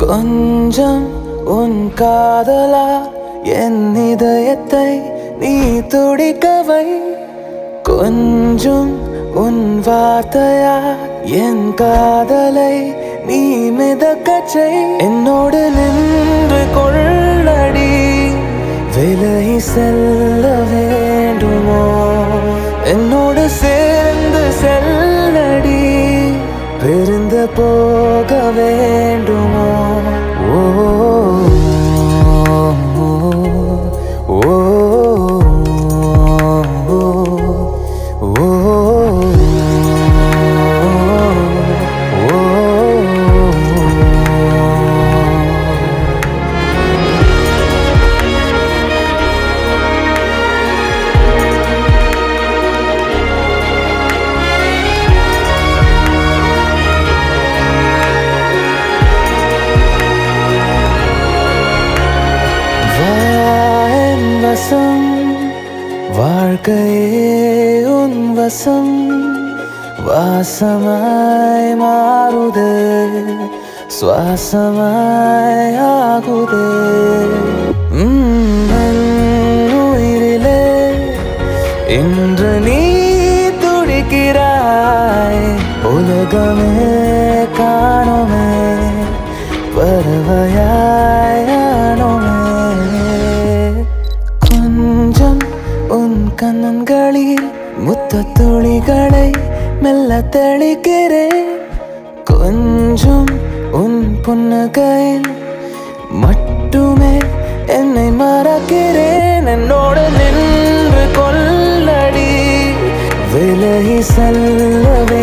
கொஞ்சம் உன் காதலா என் இதயத்தை நீ துடிக்கவை கொஞ்சம் உன் வார்த்தையா என் காதலை நீ மிதக்கச்சை என்னோடு நின்று கொள்ளடி விலகி செல்ல வேண்டுமோ என்னோடு சேர்ந்து செல்லடி பிரிந்து போக வேண்டுமோ ஓ ஓ, ஓ, ஓ, ஓ. வான் வசம் வாழ்க்கையே உன் வசம் வாசமாய் மாறுதே சுவாசமாய் ஆகுதே உம், என் உயிரிலே இன்று நீ துடிக்கிறாய் உலகமே காணுமே பறவையாயானோமே கொஞ்சம் உன் கண்ணன்களில் முத்த துளிகளை மெல்ல தெளிக்கிறேன் கொஞ்சம் உன் புன்னகையில் மட்டுமே என்னை மறக்கிறேன் என்னோடு நின்று கொள்ளடி விலகி செல்ல